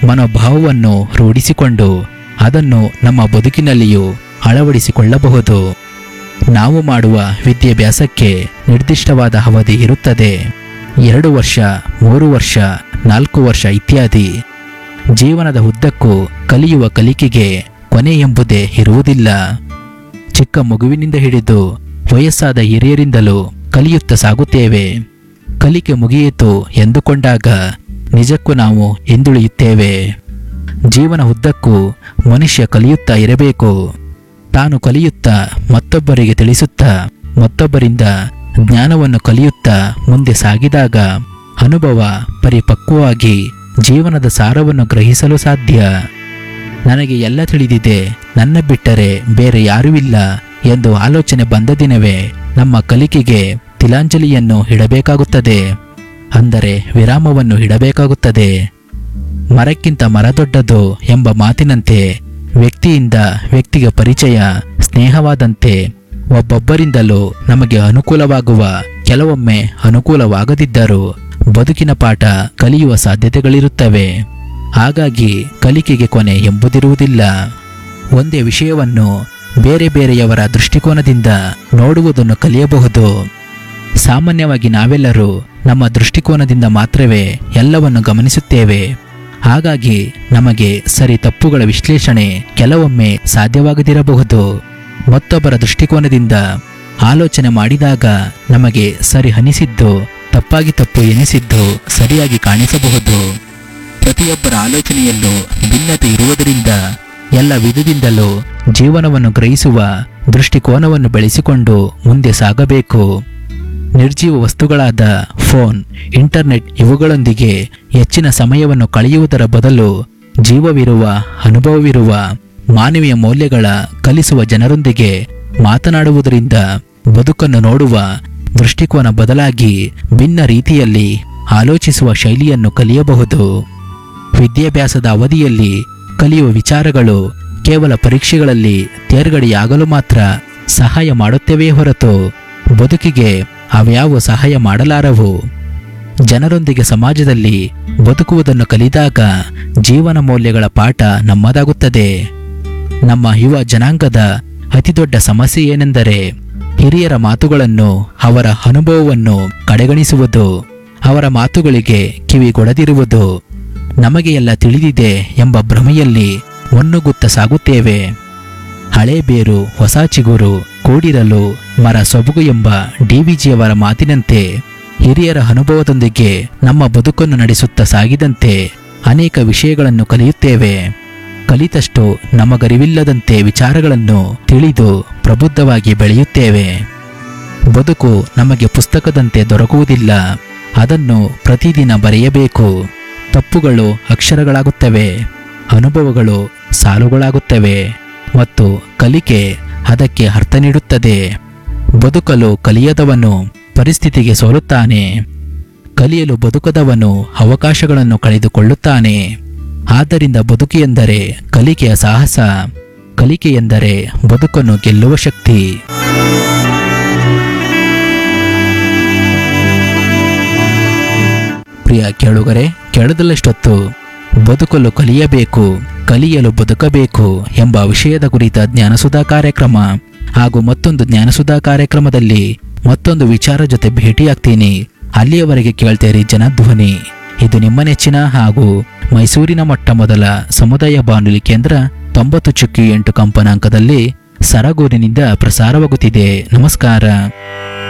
ಮನೋಭಾವವನ್ನು ರೂಢಿಸಿಕೊಂಡು ಅದನ್ನು ನಮ್ಮ ಬದುಕಿನಲ್ಲಿಯೂ ಅಳವಡಿಸಿಕೊಳ್ಳಬಹುದು ನಾವು ಮಾಡುವ ವಿದ್ಯಾಭ್ಯಾಸಕ್ಕೆ ನಿರ್ದಿಷ್ಟವಾದ ಅವಧಿ ಇರುತ್ತದೆ ಎರಡು ವರ್ಷ ಮೂರು ವರ್ಷ ನಾಲ್ಕು ವರ್ಷ ಇತ್ಯಾದಿ ಜೀವನದ ಉದ್ದಕ್ಕೂ ಕಲಿಯುವ ಕಲಿಕೆಗೆ ಕೊನೆ ಎಂಬುದೇ ಇರುವುದಿಲ್ಲ ಚಿಕ್ಕ ಮಗುವಿನಿಂದ ಹಿಡಿದು ವಯಸ್ಸಾದ ಹಿರಿಯರಿಂದಲೂ ಕಲಿಯುತ್ತಾ ಸಾಗುತ್ತೇವೆ ಕಲಿಕೆ ಮುಗಿಯಿತು ಎಂದುಕೊಂಡಾಗ ನಿಜಕ್ಕೂ ನಾವು ಹಿಂದುಳಿಯುತ್ತೇವೆ ಜೀವನ ಉದ್ದಕ್ಕೂ ಮನುಷ್ಯ ಕಲಿಯುತ್ತಾ ಇರಬೇಕು ತಾನು ಕಲಿಯುತ್ತಾ ಮತ್ತೊಬ್ಬರಿಗೆ ತಿಳಿಸುತ್ತಾ ಮತ್ತೊಬ್ಬರಿಂದ ಜ್ಞಾನವನ್ನು ಕಲಿಯುತ್ತಾ ಮುಂದೆ ಸಾಗಿದಾಗ ಅನುಭವ ಪರಿಪಕ್ವವಾಗಿ ಜೀವನದ ಸಾರವನ್ನು ಗ್ರಹಿಸಲು ಸಾಧ್ಯ ನನಗೆ ಎಲ್ಲ ತಿಳಿದಿದೆ ನನ್ನ ಬಿಟ್ಟರೆ ಬೇರೆ ಯಾರೂ ಇಲ್ಲ ಎಂದು ಆಲೋಚನೆ ಬಂದ ದಿನವೇ ನಮ್ಮ ಕಲಿಕೆಗೆ ತಿಲಾಂಜಲಿಯನ್ನು ಇಡಬೇಕಾಗುತ್ತದೆ ಅಂದರೆ ವಿರಾಮವನ್ನು ಇಡಬೇಕಾಗುತ್ತದೆ ಮರಕ್ಕಿಂತ ಮರ ದೊಡ್ಡದು ಎಂಬ ಮಾತಿನಂತೆ ವ್ಯಕ್ತಿಯಿಂದ ವ್ಯಕ್ತಿಗೆ ಪರಿಚಯ ಸ್ನೇಹವಾದಂತೆ ಒಬ್ಬೊಬ್ಬರಿಂದಲೂ ನಮಗೆ ಅನುಕೂಲವಾಗುವ ಕೆಲವೊಮ್ಮೆ ಅನುಕೂಲವಾಗದಿದ್ದರೂ ಬದುಕಿನ ಪಾಠ ಕಲಿಯುವ ಸಾಧ್ಯತೆಗಳಿರುತ್ತವೆ ಹಾಗಾಗಿ ಕಲಿಕೆಗೆ ಕೊನೆ ಎಂಬುದಿರುವುದಿಲ್ಲ ಒಂದೇ ವಿಷಯವನ್ನು ಬೇರೆ ಬೇರೆಯವರ ದೃಷ್ಟಿಕೋನದಿಂದ ನೋಡುವುದನ್ನು ಕಲಿಯಬಹುದು ಸಾಮಾನ್ಯವಾಗಿ ನಾವೆಲ್ಲರೂ ನಮ್ಮ ದೃಷ್ಟಿಕೋನದಿಂದ ಮಾತ್ರವೇ ಎಲ್ಲವನ್ನು ಗಮನಿಸುತ್ತೇವೆ ಹಾಗಾಗಿ ನಮಗೆ ಸರಿ ತಪ್ಪುಗಳ ವಿಶ್ಲೇಷಣೆ ಕೆಲವೊಮ್ಮೆ ಸಾಧ್ಯವಾಗದಿರಬಹುದು ಮತ್ತೊಬ್ಬರ ದೃಷ್ಟಿಕೋನದಿಂದ ಆಲೋಚನೆ ಮಾಡಿದಾಗ ನಮಗೆ ಸರಿ ಅನಿಸಿದ್ದು ತಪ್ಪಾಗಿ ತಪ್ಪು ಎನಿಸಿದ್ದು ಸರಿಯಾಗಿ ಕಾಣಿಸಬಹುದು ಪ್ರತಿಯೊಬ್ಬರ ಆಲೋಚನೆಯಲ್ಲೂ ಭಿನ್ನತೆ ಇರುವುದರಿಂದ ಎಲ್ಲ ವಿಧದಿಂದಲೂ ಜೀವನವನ್ನು ಗ್ರಹಿಸುವ ದೃಷ್ಟಿಕೋನವನ್ನು ಬೆಳೆಸಿಕೊಂಡು ಮುಂದೆ ಸಾಗಬೇಕು ನಿರ್ಜೀವ ವಸ್ತುಗಳಾದ ಫೋನ್ ಇಂಟರ್ನೆಟ್ ಇವುಗಳೊಂದಿಗೆ ಹೆಚ್ಚಿನ ಸಮಯವನ್ನು ಕಳೆಯುವುದರ ಬದಲು ಜೀವವಿರುವ ಅನುಭವವಿರುವ ಮಾನವೀಯ ಮೌಲ್ಯಗಳ ಕಲಿಸುವ ಜನರೊಂದಿಗೆ ಮಾತನಾಡುವುದರಿಂದ ಬದುಕನ್ನು ನೋಡುವ ದೃಷ್ಟಿಕೋನ ಬದಲಾಗಿ ಭಿನ್ನ ರೀತಿಯಲ್ಲಿ ಆಲೋಚಿಸುವ ಶೈಲಿಯನ್ನು ಕಲಿಯಬಹುದು ವಿದ್ಯಾಭ್ಯಾಸದ ಅವಧಿಯಲ್ಲಿ ಕಲಿಯುವ ವಿಚಾರಗಳು ಕೇವಲ ಪರೀಕ್ಷೆಗಳಲ್ಲಿ ತೇರ್ಗಡೆಯಾಗಲು ಮಾತ್ರ ಸಹಾಯ ಮಾಡುತ್ತವೆ ಹೊರತು ಬದುಕಿಗೆ ಅವ್ಯಾವ ಸಹಾಯ ಮಾಡಲಾರವು ಜನರೊಂದಿಗೆ ಸಮಾಜದಲ್ಲಿ ಬದುಕುವುದನ್ನು ಕಲಿದಾಗ ಜೀವನ ಮೌಲ್ಯಗಳ ಪಾಠ ನಮ್ಮದಾಗುತ್ತದೆ ನಮ್ಮ ಯುವ ಜನಾಂಗದ ಅತಿದೊಡ್ಡ ಸಮಸ್ಯೆ ಏನೆಂದರೆ ಹಿರಿಯರ ಮಾತುಗಳನ್ನು ಅವರ ಅನುಭವವನ್ನು ಕಡೆಗಣಿಸುವುದು ಅವರ ಮಾತುಗಳಿಗೆ ಕಿವಿಗೊಡದಿರುವುದು ನಮಗೆ ಎಲ್ಲ ತಿಳಿದಿದೆ ಎಂಬ ಭ್ರಮೆಯಲ್ಲಿ ಮುನ್ನುಗ್ಗುತ್ತಾ ಸಾಗುತ್ತೇವೆ ಹಳೆ ಬೇರು ಹೊಸ ಚಿಗುರು ಕೂಡಿರಲು ಮರ ಸೊಬಗು ಎಂಬ ಡಿವಿಜಿಯವರ ಮಾತಿನಂತೆ ಹಿರಿಯರ ಅನುಭವದೊಂದಿಗೆ ನಮ್ಮ ಬದುಕನ್ನು ನಡೆಸುತ್ತಾ ಸಾಗಿದಂತೆ ಅನೇಕ ವಿಷಯಗಳನ್ನು ಕಲಿಯುತ್ತೇವೆ ಕಲಿತಷ್ಟು ನಮಗರಿವಿಲ್ಲದಂತೆ ವಿಚಾರಗಳನ್ನು ತಿಳಿದು ಪ್ರಬುದ್ಧವಾಗಿ ಬೆಳೆಯುತ್ತೇವೆ ಬದುಕು ನಮಗೆ ಪುಸ್ತಕದಂತೆ ದೊರಕುವುದಿಲ್ಲ ಅದನ್ನು ಪ್ರತಿದಿನ ಬರೆಯಬೇಕು ತಪ್ಪುಗಳು ಅಕ್ಷರಗಳಾಗುತ್ತವೆ ಅನುಭವಗಳು ಸಾಲುಗಳಾಗುತ್ತವೆ ಮತ್ತು ಕಲಿಕೆ ಅದಕ್ಕೆ ಅರ್ಥ ನೀಡುತ್ತದೆ ಬದುಕಲು ಕಲಿಯದವನು ಪರಿಸ್ಥಿತಿಗೆ ಸೋಲುತ್ತಾನೆ ಕಲಿಯಲು ಬದುಕದವನು ಅವಕಾಶಗಳನ್ನು ಕಳೆದುಕೊಳ್ಳುತ್ತಾನೆ ಆದ್ದರಿಂದ ಬದುಕು ಎಂದರೆ ಕಲಿಕೆಯ ಸಾಹಸ ಕಲಿಕೆ ಎಂದರೆ ಬದುಕನ್ನು ಗೆಲ್ಲುವ ಶಕ್ತಿ ಪ್ರಿಯ ಕೇಳುಗರೆ ಕೆಳದಲ್ಲಷ್ಟೊತ್ತು ಬದುಕಲು ಕಲಿಯಬೇಕು ಕಲಿಯಲು ಬದುಕಬೇಕು ಎಂಬ ವಿಷಯದ ಕುರಿತ ಜ್ಞಾನಸುಧಾ ಕಾರ್ಯಕ್ರಮ ಹಾಗೂ ಮತ್ತೊಂದು ಜ್ಞಾನಸುಧಾ ಕಾರ್ಯಕ್ರಮದಲ್ಲಿ ಮತ್ತೊಂದು ವಿಚಾರ ಜೊತೆ ಭೇಟಿಯಾಗ್ತೀನಿ ಅಲ್ಲಿಯವರೆಗೆ ಕೇಳ್ತೇರಿ ಜನಧ್ವನಿ ಇದು ನಿಮ್ಮ ನೆಚ್ಚಿನ ಹಾಗೂ ಮೈಸೂರಿನ ಮೊಟ್ಟ ಮೊದಲ ಸಮುದಾಯ ಬಾನುಲಿ ಕೇಂದ್ರ ತೊಂಬತ್ತು ಚುಕ್ಕಿ ಎಂಟು ಕಂಪನಾಂಕದಲ್ಲಿ ಸರಗೂರಿನಿಂದ ಪ್ರಸಾರವಾಗುತ್ತಿದೆ ನಮಸ್ಕಾರ